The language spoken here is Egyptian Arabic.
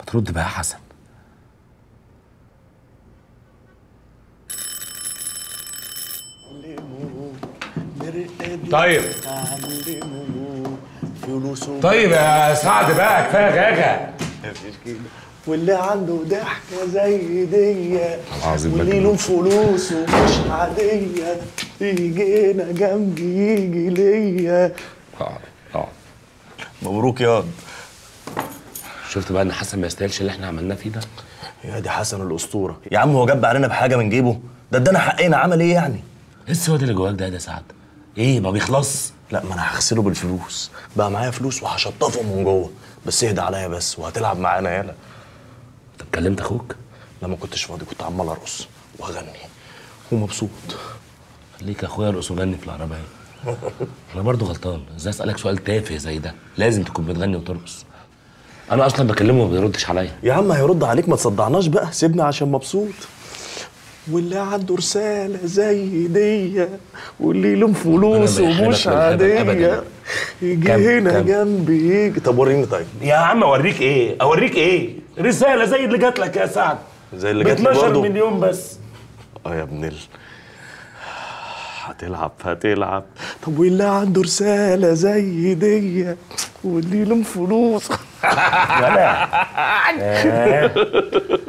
ترد بقى يا حسن طيب فلوسه طيب يا سعد بقى كفايه غاغا مفيش كده واللي عنده ضحكة زي دي العظيم واللي مجنون. له فلوسه مش عادية يجي هنا جنبي يجي ليا اه اه مبروك ياض شفت بقى ان حسن ما يستاهلش اللي احنا عملناه فيه ده يا دي حسن الأسطورة يا عم هو جاب علينا بحاجة من جيبه ده ادانا حقنا عمل ايه يعني ايه السواد اللي جواك ده يا ده سعد ايه ما بيخلص لا ما انا هغسله بالفلوس بقى معايا فلوس وهشطفه من جوه بس اهدى عليا بس وهتلعب معانا يالا طب كلمت اخوك لما كنتش فاضي كنت عمال ارقص واغني ومبسوط خليك يا اخويا ارقص وغني في العربيه انا برضو غلطان ازاي اسالك سؤال تافه زي ده لازم تكون بتغني وترقص انا اصلا بكلمه وما بيردش عليا يا عم هيرد عليك ما تصدعناش بقى سيبني عشان مبسوط واللي عنده رسالة زي دي واللي له فلوس ربنا ما ومش يحرمك من الهبل عادية أبداً. يجي كم- هنا كم؟ جنبي يجي طب وريني طيب يا عم اوريك ايه اوريك ايه رساله زي اللي جات لك يا سعد زي اللي ب جات لي 12 برضه مليون بس اه يا ابن ال هتلعب هتلعب طب واللي عنده رسالة زي دي واللي له فلوس